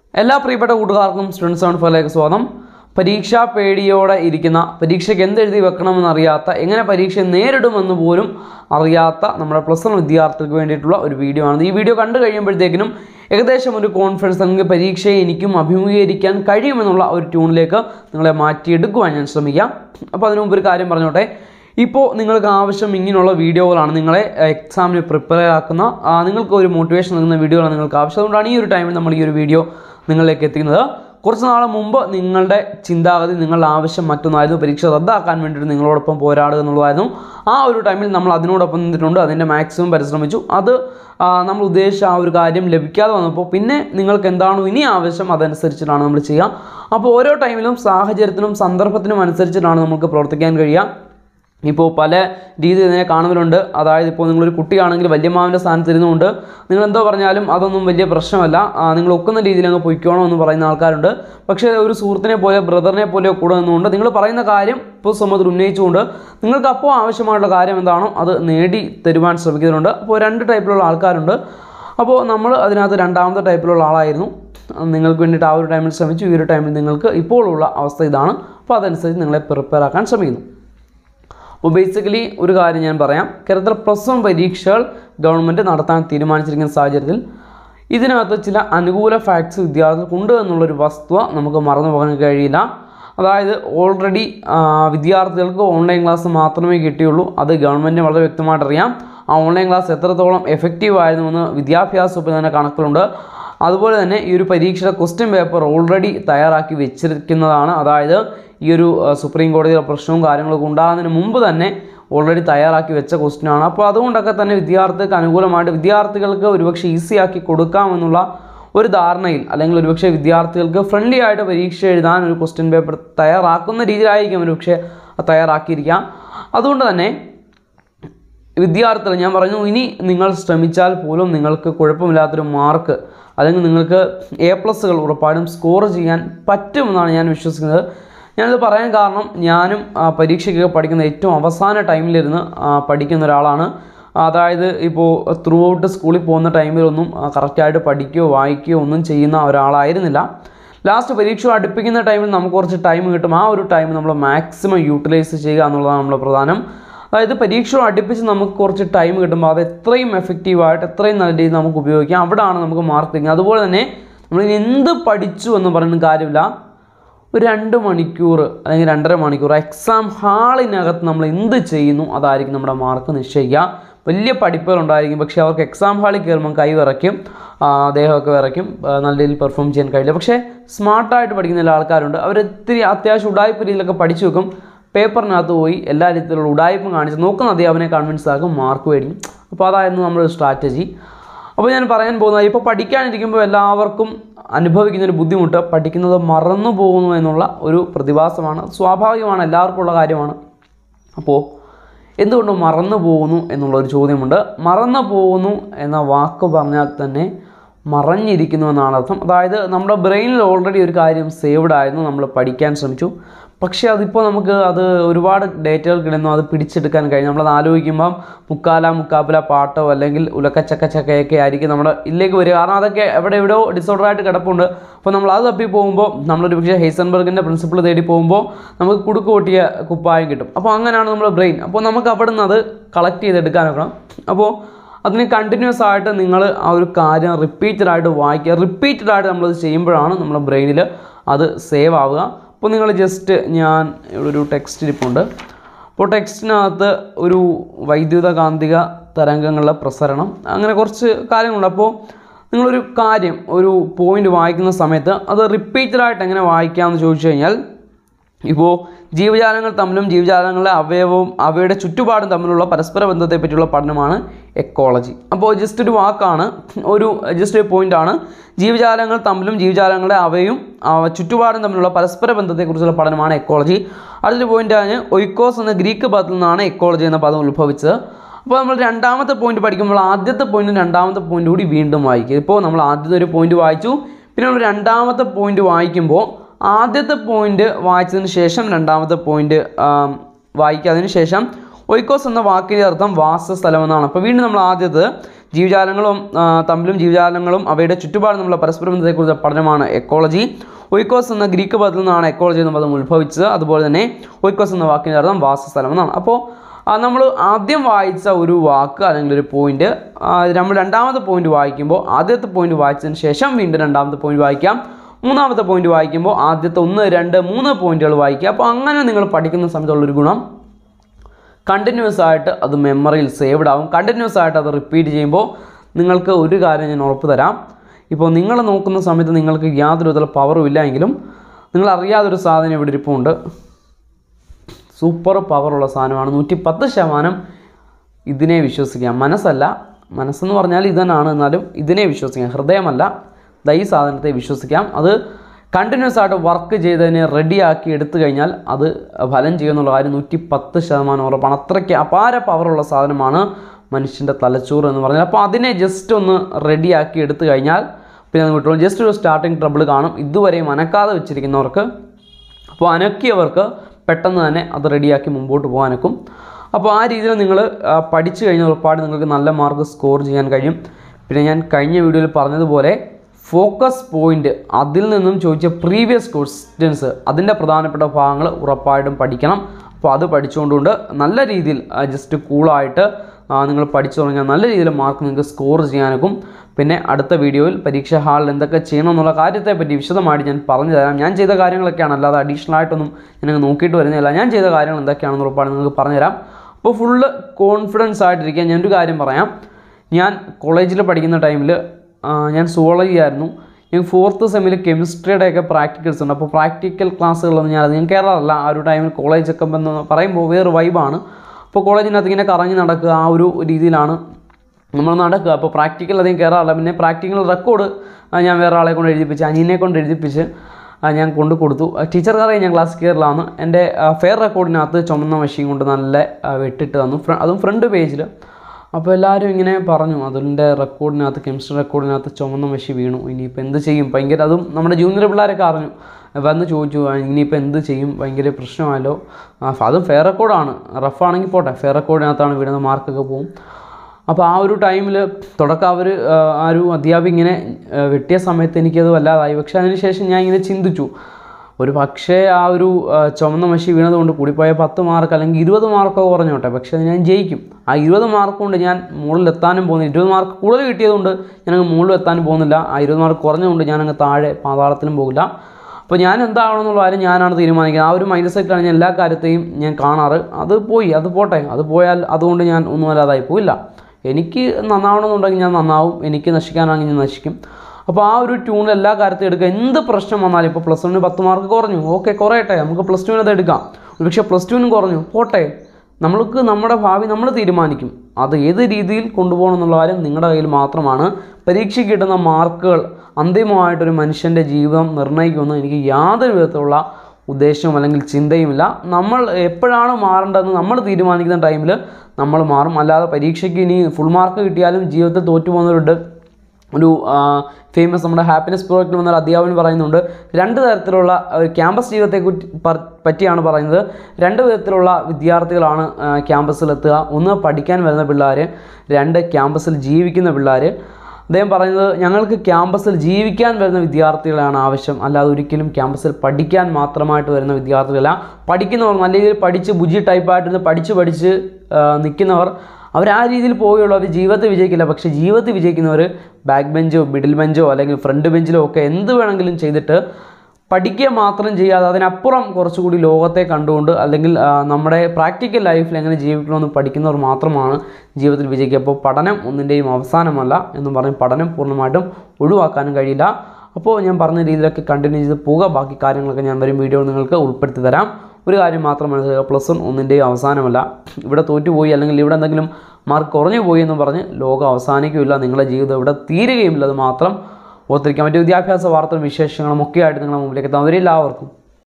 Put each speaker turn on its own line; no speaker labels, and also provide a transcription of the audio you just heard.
എല്ലാ പ്രിയപ്പെട്ട കൂട്ടുകാർക്കും സ്റ്റുഡൻസ് ഓൺ ഫോറിലേക്ക് സ്വാഗതം പരീക്ഷാ പേടിയോടെ ഇരിക്കുന്ന പരീക്ഷയ്ക്ക് എന്തെഴുതി വെക്കണമെന്ന് അറിയാത്ത എങ്ങനെ പരീക്ഷ നേരിടുമെന്ന് പോലും അറിയാത്ത നമ്മുടെ പ്ലസ് വൺ വിദ്യാർത്ഥികൾക്ക് വേണ്ടിയിട്ടുള്ള ഒരു വീഡിയോ ആണ് ഈ വീഡിയോ കണ്ടു കഴിയുമ്പോഴത്തേക്കിനും ഏകദേശം ഒരു കോൺഫിഡൻസ് നിങ്ങൾക്ക് പരീക്ഷയെ എനിക്കും അഭിമുഖീകരിക്കാൻ കഴിയുമെന്നുള്ള ഒരു ട്യൂണിലേക്ക് നിങ്ങളെ മാറ്റിയെടുക്കുവാൻ ഞാൻ ശ്രമിക്കാം അപ്പോൾ അതിനു മുമ്പ് ഒരു കാര്യം പറഞ്ഞോട്ടെ ഇപ്പോൾ നിങ്ങൾക്ക് ആവശ്യം ഇങ്ങനെയുള്ള വീഡിയോകളാണ് നിങ്ങളെ എക്സാമിന് പ്രിപ്പയർ ആക്കുന്ന ആ, നിങ്ങൾക്ക് ഒരു മോട്ടിവേഷൻ നൽകുന്ന വീഡിയോകളാണ് നിങ്ങൾക്ക് ആവശ്യം അതുകൊണ്ടാണ് ഈ ഒരു ടൈമിൽ നമ്മൾ ഈ ഒരു വീഡിയോ നിങ്ങളിലേക്ക് എത്തിക്കുന്നത് കുറച്ച് നാൾ മുമ്പ് നിങ്ങളുടെ ചിന്താഗതി നിങ്ങളുടെ ആവശ്യം മറ്റൊന്നായിരുന്നു പരീക്ഷ റദ്ദാക്കാൻ വേണ്ടിയിട്ട് നിങ്ങളോടൊപ്പം പോരാടുക എന്നുള്ളതായിരുന്നു ആ ഒരു ടൈമിൽ നമ്മൾ അതിനോടൊപ്പം നിന്നിട്ടുണ്ട് അതിൻ്റെ മാക്സിമം പരിശ്രമിച്ചു അത് ആ, നമ്മൾ ഉദ്ദേശിച്ച ആ ഒരു കാര്യം ലഭിക്കാതെ വന്നപ്പോൾ പിന്നെ നിങ്ങൾക്ക് എന്താണോ ഇനി ആവശ്യം അതനുസരിച്ചിട്ടാണ് നമ്മൾ ചെയ്യുക അപ്പോൾ ഓരോ ടൈമിലും സാഹചര്യത്തിനും സന്ദർഭത്തിനും അനുസരിച്ചിട്ടാണ് നമുക്ക് പ്രവർത്തിക്കാൻ കഴിയുക ഇപ്പോൾ പല രീതിയിൽ ഇതിനെ കാണുന്നവരുണ്ട് അതായത് ഇപ്പോൾ നിങ്ങളൊരു കുട്ടിയാണെങ്കിൽ വല്യമ്മാവിൻ്റെ സ്ഥാനത്ത് ഇരുന്നുകൊണ്ട് നിങ്ങൾ എന്തോ പറഞ്ഞാലും അതൊന്നും വലിയ പ്രശ്നമല്ല ആ, നിങ്ങൾ ഒക്കുന്ന രീതിയിൽ അങ്ങ് പൊയ്ക്കോണം എന്ന് പറയുന്ന ആൾക്കാരുണ്ട് പക്ഷേ ഒരു സുഹൃത്തിനെ പോലെ ബ്രദറിനെ പോലെ കൂടെ നിന്നുകൊണ്ട് നിങ്ങൾ പറയുന്ന കാര്യം ഇപ്പോൾ സമൂഹത്തിൽ ഉന്നയിച്ചുകൊണ്ട് നിങ്ങൾക്ക് അപ്പോൾ ആവശ്യമായിട്ടുള്ള കാര്യം എന്താണോ അത് നേടി തരുവാൻ ശ്രമിക്കുന്നുണ്ട് അപ്പോൾ രണ്ട് ടൈപ്പിലുള്ള ആൾക്കാരുണ്ട് അപ്പോൾ നമ്മൾ അതിനകത്ത് രണ്ടാമത്തെ ടൈപ്പിലുള്ള ആളായിരുന്നു നിങ്ങൾക്ക് വേണ്ടിയിട്ട് ആ ഒരു ടൈമിൽ ശ്രമിച്ചു ഈ ഒരു ടൈമിൽ നിങ്ങൾക്ക് ഇപ്പോഴുള്ള അവസ്ഥ ഇതാണ് അപ്പോൾ അതനുസരിച്ച് നിങ്ങളെ പ്രിപ്പയർ ആക്കാൻ ശ്രമിക്കുന്നു അപ്പോൾ ബേസിക്കലി ഒരു കാര്യം ഞാൻ പറയാം കേരളത്തിൽ പ്ലസ് വൺ പരീക്ഷകൾ ഗവൺമെൻറ് നടത്താൻ തീരുമാനിച്ചിരിക്കുന്ന സാഹചര്യത്തിൽ ഇതിനകത്ത് ചില അനുകൂല ഫാക്ട്സ് വിദ്യാർത്ഥികൾക്കുണ്ട് എന്നുള്ളൊരു വസ്തുത നമുക്ക് മറന്നു പോകാൻ കഴിയില്ല അതായത് ഓൾറെഡി വിദ്യാർത്ഥികൾക്ക് ഓൺലൈൻ ക്ലാസ് മാത്രമേ കിട്ടിയുള്ളൂ അത് ഗവൺമെൻറ്റിന് വളരെ വ്യക്തമായിട്ട് അറിയാം ആ ഓൺലൈൻ ക്ലാസ് എത്രത്തോളം എഫക്റ്റീവ് ആയിരുന്നുവെന്ന് വിദ്യാഭ്യാസ വകുപ്പിൽ തന്നെ കണക്കുകളുണ്ട് അതുപോലെ തന്നെ ഈ ഒരു പരീക്ഷയുടെ ക്വസ്റ്റ്യൻ പേപ്പർ ഓൾറെഡി തയ്യാറാക്കി വെച്ചിരിക്കുന്നതാണ് അതായത് ഈ ഒരു ആ, സുപ്രീം കോടതിയിലെ പ്രശ്നവും കാര്യങ്ങളൊക്കെ ഉണ്ടാകുന്നതിന് മുമ്പ് തന്നെ ഓൾറെഡി തയ്യാറാക്കി വെച്ച ക്വസ്റ്റ്യനാണ് അപ്പോൾ അതുകൊണ്ടൊക്കെ തന്നെ വിദ്യാർത്ഥികൾക്ക് അനുകൂലമായിട്ട് വിദ്യാർത്ഥികൾക്ക് ഒരുപക്ഷെ ഈസി ആക്കി കൊടുക്കാമെന്നുള്ള ഒരു ധാരണയിൽ അല്ലെങ്കിൽ ഒരുപക്ഷെ വിദ്യാർത്ഥികൾക്ക് ഫ്രണ്ട്ലി ആയിട്ട് പരീക്ഷ എഴുതാൻ ഒരു ക്വസ്റ്റ്യൻ പേപ്പർ തയ്യാറാക്കുന്ന രീതിയിലായിരിക്കും ഒരുപക്ഷെ അത് തയ്യാറാക്കിയിരിക്കാം അതുകൊണ്ട് തന്നെ വിദ്യാർത്ഥികൾ ഞാൻ പറഞ്ഞു ഇനി നിങ്ങൾ ശ്രമിച്ചാൽ പോലും നിങ്ങൾക്ക് കുഴപ്പമില്ലാത്തൊരു മാർക്ക് അല്ലെങ്കിൽ നിങ്ങൾക്ക് എ പ്ലസ്സുകൾ ഉറപ്പായിട്ടും സ്കോർ ചെയ്യാൻ പറ്റുമെന്നാണ് ഞാൻ വിശ്വസിക്കുന്നത് ഞാനിത് പറയാൻ കാരണം ഞാനും ആ, പരീക്ഷയ്ക്കൊക്കെ പഠിക്കുന്ന ഏറ്റവും അവസാന ടൈമിലിരുന്ന് ആ, പഠിക്കുന്ന ഒരാളാണ് അതായത് ഇപ്പോൾ ത്രൂ ഔട്ട് സ്കൂളിൽ പോകുന്ന ടൈമിലൊന്നും കറക്റ്റായിട്ട് പഠിക്കുകയോ വായിക്കുകയോ ഒന്നും ചെയ്യുന്ന ഒരാളായിരുന്നില്ല ലാസ്റ്റ് പരീക്ഷ അടുപ്പിക്കുന്ന ടൈമിൽ നമുക്ക് കുറച്ച് ടൈം കിട്ടും ആ ഒരു ടൈം നമ്മൾ മാക്സിമം യൂട്ടിലൈസ് ചെയ്യുക എന്നുള്ളതാണ് നമ്മുടെ പ്രധാനം അതായത് പരീക്ഷ അടുപ്പിച്ച് നമുക്ക് കുറച്ച് ടൈം കിട്ടുമ്പോൾ അത് എത്രയും എഫക്റ്റീവായിട്ട് എത്രയും നല്ല രീതിയിൽ നമുക്ക് ഉപയോഗിക്കാം അവിടെയാണ് നമുക്ക് മാർക്ക് കിട്ടുന്നത് അതുപോലെ തന്നെ നമ്മൾ ഇനി എന്ത് പഠിച്ചു എന്ന് പറയുന്ന കാര്യമില്ല ഒരു രണ്ട് മണിക്കൂർ അല്ലെങ്കിൽ രണ്ടര മണിക്കൂർ എക്സാം ഹാളിനകത്ത് നമ്മൾ എന്ത് ചെയ്യുന്നു അതായിരിക്കും നമ്മുടെ മാർക്ക് നിശ്ചയിക്കുക വലിയ പഠിപ്പുകളുണ്ടായിരിക്കും പക്ഷേ അവർക്ക് എക്സാം ഹാളിൽ കയറുമ്പോൾ കൈ വിറയ്ക്കും ആ, ദേഹമൊക്കെ വിറയ്ക്കും ആ, നല്ല രീതിയിൽ പെർഫോം ചെയ്യാൻ കഴിയില്ല പക്ഷേ സ്മാർട്ടായിട്ട് പഠിക്കുന്ന ചില ആൾക്കാരുണ്ട് അവർ ഇത്തിരി അത്യാവശ്യം ഉടായ്പ രീതിയിലൊക്കെ പഠിച്ചു വെക്കും പേപ്പറിനകത്ത് പോയി എല്ലാ രീതിയിലുള്ള ഉടായ്പും കാണിച്ച് നോക്കുന്ന അധ്യാപനെ കൺവിൻസ് ആക്കും മാർക്ക് മേടിക്കും അപ്പോൾ അതായിരുന്നു നമ്മുടെ ഒരു സ്ട്രാറ്റജി അപ്പോൾ ഞാൻ പറയാൻ പോകുന്നത് ഇപ്പോൾ പഠിക്കാനിരിക്കുമ്പോൾ എല്ലാവർക്കും അനുഭവിക്കുന്ന ഒരു ബുദ്ധിമുട്ട് പഠിക്കുന്നത് മറന്നു പോകുന്നു എന്നുള്ള ഒരു പ്രതിഭാസമാണ് സ്വാഭാവികമാണ് എല്ലാവർക്കും ഉള്ള കാര്യമാണ് അപ്പോൾ എന്തുകൊണ്ട് മറന്നു പോകുന്നു എന്നുള്ള ഒരു ചോദ്യമുണ്ട് മറന്നു പോകുന്നു എന്ന വാക്ക് പറഞ്ഞാൽ തന്നെ മറഞ്ഞിരിക്കുന്നു എന്നാണ് അർത്ഥം അതായത് നമ്മുടെ ബ്രെയിനിൽ ഓൾറെഡി ഒരു കാര്യം സേവ്ഡ് ആയിരുന്നു നമ്മൾ പഠിക്കാൻ ശ്രമിച്ചു പക്ഷേ അതിപ്പോൾ നമുക്ക് അത് ഒരുപാട് ഡേറ്റകൾ കിടന്നു അത് പിടിച്ചെടുക്കാൻ കഴിഞ്ഞു നമ്മളത് ആലോചിക്കുമ്പം മുക്കാല മുക്കാപ്പില പാട്ടോ അല്ലെങ്കിൽ ഉലക്കച്ചക്ക ചക്കയൊക്കെ ആയിരിക്കും നമ്മുടെ ഇതിലേക്ക് വരിക കാരണം അതൊക്കെ എവിടെ എവിടെയോ ഡിസോർഡർ ആയിട്ട് കിടപ്പുണ്ട് അപ്പോൾ നമ്മൾ അത് തപ്പി പോകുമ്പോൾ നമ്മളൊരു പക്ഷേ ഹെയ്സൻബർഗിൻ്റെ പ്രിൻസിപ്പിൾ തേടി പോകുമ്പോൾ നമുക്ക് കുടുക്ക് കൂട്ടിയ കുപ്പായം കിട്ടും അപ്പോൾ അങ്ങനെയാണ് നമ്മുടെ ബ്രെയിൻ അപ്പോൾ നമുക്ക് അവിടെ നിന്ന് അത് കളക്ട് ചെയ്തെടുക്കാൻ നോക്കണം അപ്പോൾ അതിന് കണ്ടിന്യൂസ് ആയിട്ട് നിങ്ങൾ ആ ഒരു കാര്യം റിപ്പീറ്റഡ് ആയിട്ട് വായിക്കുക റിപ്പീറ്റഡ് ആയിട്ട് നമ്മളത് ചെയ്യുമ്പോഴാണ് നമ്മുടെ ബ്രെയിനിൽ അത് സേവ് ആവുക അപ്പോൾ നിങ്ങൾ ജസ്റ്റ് ഞാൻ ഇവിടെ ഒരു ടെക്സ്റ്റ് ഇരിപ്പുണ്ട് അപ്പോൾ ടെക്സ്റ്റിനകത്ത് ഒരു വൈദ്യുത കാന്തിക തരംഗങ്ങളുടെ പ്രസരണം അങ്ങനെ കുറച്ച് കാര്യങ്ങളുണ്ട് അപ്പോൾ നിങ്ങളൊരു കാര്യം ഒരു പോയിന്റ് വായിക്കുന്ന സമയത്ത് അത് റിപ്പീറ്റഡ് ആയിട്ട് എങ്ങനെ വായിക്കാമെന്ന് ചോദിച്ചു കഴിഞ്ഞാൽ ഇപ്പോൾ ജീവജാലങ്ങൾ തമ്മിലും ജീവജാലങ്ങളുടെ അവയവവും അവയുടെ ചുറ്റുപാടും തമ്മിലുള്ള പരസ്പര ബന്ധത്തെ പറ്റിയുള്ള പഠനമാണ് എക്കോളജി അപ്പോൾ ജസ്റ്റ് ഒരു വാക്കാണ് ഒരു ജസ്റ്റ് ഒരു പോയിന്റാണ് ജീവജാലങ്ങൾ തമ്മിലും ജീവജാലങ്ങളുടെ അവയും അവ ചുറ്റുപാടും തമ്മിലുള്ള പരസ്പര ബന്ധത്തെക്കുറിച്ചുള്ള പഠനമാണ് എക്കോളജി അടുത്തൊരു പോയിന്റാണ് ഒയ്ക്കോസ് എന്ന ഗ്രീക്ക് പദത്തിൽ നിന്നാണ് എക്കോളജി എന്ന പദം ഉത്ഭവിച്ചത് അപ്പോൾ നമ്മൾ രണ്ടാമത്തെ പോയിന്റ് പഠിക്കുമ്പോൾ ആദ്യത്തെ പോയിന്റും രണ്ടാമത്തെ പോയിന്റ് കൂടി വീണ്ടും വായിക്കുക ഇപ്പോൾ നമ്മൾ ആദ്യത്തെ ഒരു പോയിന്റ് വായിച്ചു പിന്നെ നമ്മൾ രണ്ടാമത്തെ പോയിന്റ് വായിക്കുമ്പോൾ ആദ്യത്തെ പോയിന്റ് വായിച്ചതിന് ശേഷം രണ്ടാമത്തെ പോയിന്റ് വായിക്കുക അതിന് ശേഷം ഒയ്ക്കോസ് എന്ന വാക്കിൻ്റെ അർത്ഥം വാസസ്ഥലം എന്നാണ് അപ്പോൾ വീണ്ടും നമ്മൾ ആദ്യത്തെ ജീവജാലങ്ങളും ആ, തമ്മിലും ജീവജാലങ്ങളും അവയുടെ ചുറ്റുപാടും തമ്മിലുള്ള പരസ്പര ബന്ധത്തെക്കുറിച്ച് പഠനമാണ് എക്കോളജി ഒയ്ക്കോസ് എന്ന ഗ്രീക്ക് പദത്തിൽ നിന്നാണ് എക്കോളജി എന്ന പദം ഉത്ഭവിച്ചത് അതുപോലെ തന്നെ ഒയ്ക്കോസ് എന്ന വാക്കിൻ്റെ അർത്ഥം വാസസ്ഥലം എന്നാണ് അപ്പോൾ നമ്മൾ ആദ്യം വായിച്ച ഒരു വാക്ക് അല്ലെങ്കിൽ ഒരു പോയിന്റ് നമ്മൾ രണ്ടാമത്തെ പോയിന്റ് വായിക്കുമ്പോൾ ആദ്യത്തെ പോയിന്റ് വായിച്ചതിന് ശേഷം വീണ്ടും രണ്ടാമത്തെ പോയിന്റ് വായിക്കാം മൂന്നാമത്തെ പോയിന്റ് വായിക്കുമ്പോൾ ആദ്യത്തെ ഒന്ന് രണ്ട് മൂന്ന് പോയിന്റുകൾ വായിക്കുക അപ്പോൾ അങ്ങനെ നിങ്ങൾ പഠിക്കുന്ന സമയത്തുള്ളൊരു ഗുണം കണ്ടിന്യൂസ് ആയിട്ട് അത് മെമ്മറിയിൽ സേവ്ഡ് ആവും കണ്ടിന്യൂസ് ആയിട്ട് അത് റിപ്പീറ്റ് ചെയ്യുമ്പോൾ നിങ്ങൾക്ക് ഒരു കാര്യം ഞാൻ ഉറപ്പ് തരാം ഇപ്പോൾ നിങ്ങൾ നോക്കുന്ന സമയത്ത് നിങ്ങൾക്ക് യാതൊരു വിധത്തിലുള്ള പവറും ഇല്ല എങ്കിലും നിങ്ങൾ അറിയാതൊരു സാധനം ഇവിടെ ഇരിപ്പുണ്ട് സൂപ്പർ പവറുള്ള സാധനമാണ് നൂറ്റി പത്ത് ശതമാനം ഇതിനെ വിശ്വസിക്കാം മനസ്സല്ല മനസ്സെന്ന് പറഞ്ഞാൽ ഇത് തന്നെയാണ് എന്നാലും ഇതിനെ വിശ്വസിക്കാം ഹൃദയമല്ല ദാ ഈ സാധനത്തെ വിശ്വസിക്കാം അത് കണ്ടിന്യൂസ് ആയിട്ട് വർക്ക് ചെയ്തതിനെ റെഡിയാക്കി എടുത്തു കഴിഞ്ഞാൽ അത് ഫലം ചെയ്യുന്നുള്ള കാര്യം നൂറ്റി പത്ത് ശതമാനം ഉറപ്പാണ് അത്രയ്ക്ക് അപാര പവറുള്ള സാധനമാണ് മനുഷ്യൻ്റെ തലച്ചോറ് എന്ന് പറഞ്ഞാൽ അപ്പോൾ അതിനെ ജസ്റ്റ് ഒന്ന് റെഡിയാക്കി എടുത്തു കഴിഞ്ഞാൽ പിന്നെ അത് വിട്ടോളും ജസ്റ്റ് ഒരു സ്റ്റാർട്ടിങ് ട്രബിൾ കാണും ഇതുവരെയും അനക്കാതെ വെച്ചിരിക്കുന്നവർക്ക് അപ്പോൾ അനക്കിയവർക്ക് പെട്ടെന്ന് തന്നെ അത് റെഡിയാക്കി മുമ്പോട്ട് പോകാനൊക്കും അപ്പോൾ ആ രീതിയിൽ നിങ്ങൾ പഠിച്ചു കഴിഞ്ഞാൽ ഉറപ്പാട് നിങ്ങൾക്ക് നല്ല മാർക്ക് സ്കോർ ചെയ്യാൻ കഴിയും പിന്നെ ഞാൻ കഴിഞ്ഞ വീഡിയോയിൽ പറഞ്ഞതുപോലെ ഫോക്കസ് പോയിന്റ് അതിൽ നിന്നും ചോദിച്ച പ്രീവിയസ് ക്വസ്റ്റ്യൻസ് അതിൻ്റെ പ്രധാനപ്പെട്ട ഭാഗങ്ങൾ ഉറപ്പായിട്ടും പഠിക്കണം അപ്പോൾ അത് പഠിച്ചുകൊണ്ടുകൊണ്ട് നല്ല രീതിയിൽ ജസ്റ്റ് കൂളായിട്ട് നിങ്ങൾ പഠിച്ചു തുടങ്ങിയാൽ നല്ല രീതിയിൽ മാർക്ക് നിങ്ങൾക്ക് സ്കോർ ചെയ്യാനൊക്കും പിന്നെ അടുത്ത വീഡിയോയിൽ പരീക്ഷാ ഹാളിൽ എന്തൊക്കെ ചെയ്യണം എന്നുള്ള കാര്യത്തെപ്പറ്റി വിശദമായിട്ട് ഞാൻ പറഞ്ഞു തരാം ഞാൻ ചെയ്ത കാര്യങ്ങളൊക്കെയാണ് അല്ലാതെ അഡീഷണൽ ആയിട്ടൊന്നും ഞാൻ നോക്കിയിട്ട് വരുന്നില്ല ഞാൻ ചെയ്ത കാര്യങ്ങൾ എന്തൊക്കെയാണെന്ന് ഉറപ്പാണ് നിങ്ങൾക്ക് പറഞ്ഞുതരാം അപ്പോൾ ഫുള്ള് കോൺഫിഡൻസ് ആയിട്ടിരിക്കാൻ ഞാനൊരു കാര്യം പറയാം ഞാൻ കോളേജിൽ പഠിക്കുന്ന ടൈമിൽ ഞാൻ സുവോളജി ആയിരുന്നു ഞാൻ ഫോർത്ത് സെമ്മിൽ കെമിസ്ട്രിയുടെ ഒക്കെ പ്രാക്ടിക്കൽസ് ഉണ്ട് അപ്പോൾ പ്രാക്ടിക്കൽ ക്ലാസ്സുകളൊന്നും ഞാൻ ഞാൻ കയറാറില്ല ആ ഒരു ടൈമിൽ കോളേജൊക്കെ എന്ന് പറയുമ്പോൾ വേറെ വൈബാണ് അപ്പോൾ കോളേജിനകത്ത് ഇങ്ങനെ കറങ്ങി നടക്കുക ആ ഒരു രീതിയിലാണ് നമ്മൾ നടക്കുക അപ്പോൾ പ്രാക്ടിക്കൽ അധികം കയറാറില്ല പിന്നെ പ്രാക്ടിക്കൽ റെക്കോർഡ് ഞാൻ വേറെ ആളെ കൊണ്ട് എഴുതിപ്പിച്ച് അനിയനെ കൊണ്ട് എഴുതിപ്പിച്ച് ആ, ഞാൻ കൊണ്ടു കൊടുത്തു ടീച്ചർക്കാരെ ഞാൻ ക്ലാസ് കയറിലാണ് എൻ്റെ ഫെയർ റെക്കോർഡിനകത്ത് ചുമന്ന മഷിയും കൊണ്ട് നല്ല ആ, വെട്ടിട്ട് തന്നു ഫ്ര- അതും ഫ്രണ്ട് പേജിൽ അപ്പോൾ എല്ലാവരും ഇങ്ങനെ പറഞ്ഞു അതിൻ്റെ റെക്കോർഡിനകത്ത് കെമിസ്ട്രി റെക്കോർഡിനകത്ത് ചുമന്ന മഷി വീണു ഇനിയിപ്പോൾ എന്ത് ചെയ്യും ഭയങ്കര അതും നമ്മുടെ ജൂനിയർ പിള്ളേരൊക്കെ അറിഞ്ഞു വന്ന് ചോദിച്ചു "ആ, ഇനിയിപ്പോൾ എന്ത് ചെയ്യും ഭയങ്കര പ്രശ്നമായല്ലോ ആ, അതും ഫെയർ റെക്കോർഡാണ് റഫാണെങ്കിൽ പോട്ടെ ഫെയർ റെക്കോർഡിനകത്താണ് വീഴുന്ന മാർക്കൊക്കെ പോകും അപ്പോൾ ആ ഒരു ടൈമിൽ തുടക്കം അവർ ആ ഒരു അധ്യാപിക ഇങ്ങനെ ആ, വെട്ടിയ സമയത്ത് എനിക്കത് വല്ലാതായി പക്ഷേ അതിനുശേഷം ഞാൻ ഇങ്ങനെ ചിന്തിച്ചു ഒരു പക്ഷേ ആ ഒരു ആ, ചുമന്ന മഷി വീണതുകൊണ്ട് കൂടിപ്പോയ പത്ത് മാർക്ക് അല്ലെങ്കിൽ ഇരുപത് മാർക്കോ കുറഞ്ഞോട്ടെ പക്ഷേ അത് ഞാൻ ജയിക്കും ആ ഇരുപത് മാർക്ക് കൊണ്ട് ഞാൻ മുകളിലെത്താനും പോകുന്നില്ല ഇരുപത് മാർക്ക് കൂടുതൽ കിട്ടിയതുകൊണ്ട് ഞാനങ്ങ് മുകളിൽ എത്താനും പോകുന്നില്ല ആ ഇരുപത് മാർക്ക് കുറഞ്ഞുകൊണ്ട് ഞാനങ്ങ് താഴെ പാതാളത്തിലും പോകില്ല അപ്പോൾ ഞാൻ എന്താവണമെന്നുള്ള കാര്യം ഞാനാണ് തീരുമാനിക്കുന്നത് ആ ഒരു മൈൻഡ് സെറ്റാണ് ഞാൻ എല്ലാ കാര്യത്തെയും ഞാൻ കാണാറ് അത് പോയി അത് പോട്ടെ അത് പോയാൽ അതുകൊണ്ട് ഞാൻ ഒന്നും അല്ലാതായി പോയില്ല എനിക്ക് നന്നാവണമെന്നുണ്ടെങ്കിൽ ഞാൻ നന്നാവും എനിക്ക് നശിക്കാനാണെങ്കിൽ ഞാൻ നശിക്കും അപ്പോൾ ആ ഒരു ട്യൂണിൽ എല്ലാ കാര്യത്തും എടുക്കുക എന്ത് പ്രശ്നം വന്നാലും ഇപ്പോൾ പ്ലസ് വണ്ണിന് പത്ത് മാർക്ക് കുറഞ്ഞു ഓക്കെ കുറയട്ടെ നമുക്ക് പ്ലസ് ടുവിന് അത് എടുക്കാം പക്ഷേ പ്ലസ് ടുവിനും കുറഞ്ഞു പോട്ടെ നമ്മൾക്ക് നമ്മുടെ ഭാവി നമ്മൾ തീരുമാനിക്കും അത് ഏത് രീതിയിൽ കൊണ്ടുപോകണം എന്നുള്ള കാര്യം നിങ്ങളുടെ കയ്യിൽ മാത്രമാണ് പരീക്ഷയ്ക്ക് കിട്ടുന്ന മാർക്കുകൾ അന്തിമമായിട്ടൊരു മനുഷ്യൻ്റെ ജീവിതം നിർണ്ണയിക്കുമെന്ന് എനിക്ക് യാതൊരു വിധത്തിലുള്ള ഉദ്ദേശവും അല്ലെങ്കിൽ ചിന്തയുമില്ല നമ്മൾ എപ്പോഴാണ് മാറേണ്ടതെന്ന് നമ്മൾ തീരുമാനിക്കുന്ന ടൈമിൽ നമ്മൾ മാറും അല്ലാതെ പരീക്ഷയ്ക്ക് ഇനി ഫുൾ മാർക്ക് കിട്ടിയാലും ജീവിതത്തിൽ തോറ്റു പോകുന്നവരുണ്ട് ഒരു ഫേമസ് നമ്മുടെ ഹാപ്പിനെസ് പ്രോജക്റ്റിൽ വന്ന ഒരു അധ്യാപകൻ പറയുന്നുണ്ട് രണ്ട് തരത്തിലുള്ള ഒരു ക്യാമ്പസ് ജീവിതത്തെ കുറ്റി പ- പറ്റിയാണ് പറയുന്നത് രണ്ട് വിധത്തിലുള്ള വിദ്യാർത്ഥികളാണ് ആ, ക്യാമ്പസിലെത്തുക ഒന്ന് പഠിക്കാൻ വരുന്ന പിള്ളേർ രണ്ട് ക്യാമ്പസിൽ ജീവിക്കുന്ന പിള്ളേർ അദ്ദേഹം പറയുന്നത് ഞങ്ങൾക്ക് ക്യാമ്പസിൽ ജീവിക്കാൻ വരുന്ന വിദ്യാർത്ഥികളാണ് ആവശ്യം അല്ലാതെ ഒരിക്കലും ക്യാമ്പസിൽ പഠിക്കാൻ മാത്രമായിട്ട് വരുന്ന വിദ്യാർത്ഥികളല്ല പഠിക്കുന്നവർ നല്ല രീതിയിൽ പഠിച്ച് ബുജി ടൈപ്പായിട്ടിരുന്ന് പഠിച്ച് പഠിച്ച് ആ, നിൽക്കുന്നവർ അവർ ആ രീതിയിൽ പോവുകയുള്ളൂ അവർ ജീവിതത്തിൽ വിജയിക്കില്ല പക്ഷേ ജീവിതത്തിൽ വിജയിക്കുന്നവർ ബാക്ക് ബെഞ്ചോ മിഡിൽ ബെഞ്ചോ അല്ലെങ്കിൽ ഫ്രണ്ട് ബെഞ്ചിലോ ഒക്കെ എന്ത് വേണമെങ്കിലും ചെയ്തിട്ട് പഠിക്കുക മാത്രം ചെയ്യാതെ അതിനപ്പുറം കുറച്ചുകൂടി ലോകത്തെ കണ്ടുകൊണ്ട് അല്ലെങ്കിൽ ആ, നമ്മുടെ പ്രാക്ടിക്കൽ ലൈഫിൽ എങ്ങനെ ജീവിക്കണമെന്ന് പഠിക്കുന്നവർ മാത്രമാണ് ജീവിതത്തിൽ വിജയിക്കുക അപ്പോൾ പഠനം ഒന്നിൻ്റെയും അവസാനമല്ല എന്ന് പറഞ്ഞ് പഠനം പൂർണ്ണമായിട്ടും ഒഴിവാക്കാനും കഴിയില്ല അപ്പോൾ ഞാൻ പറഞ്ഞ രീതിയിലൊക്കെ കണ്ടിന്യൂ ചെയ്ത് പോവുക ബാക്കി കാര്യങ്ങളൊക്കെ ഞാൻ വരും വീഡിയോ നിങ്ങൾക്ക് ഉൾപ്പെടുത്തി തരാം ഒരു കാര്യം മാത്രം മനസ്സിലാക്കുക പ്ലസ് വൺ ഒന്നിൻ്റെയും അവസാനമല്ല ഇവിടെ തോറ്റുപോയി അല്ലെങ്കിൽ ഇവിടെ എന്തെങ്കിലും മാർക്ക് കുറഞ്ഞു പോയി എന്ന് പറഞ്ഞ് ലോകം അവസാനിക്കില്ല നിങ്ങളുടെ ജീവിതം ഇവിടെ തീരുകയുമില്ല അത് മാത്രം ഓർത്തിരിക്കാൻ മറ്റു വിദ്യാഭ്യാസ വാർത്തകളും വിശേഷങ്ങളും ഒക്കെ ആയിട്ട് നിങ്ങളുടെ മുമ്പിലേക്ക് എത്താം അവരെല്ലാവർക്കും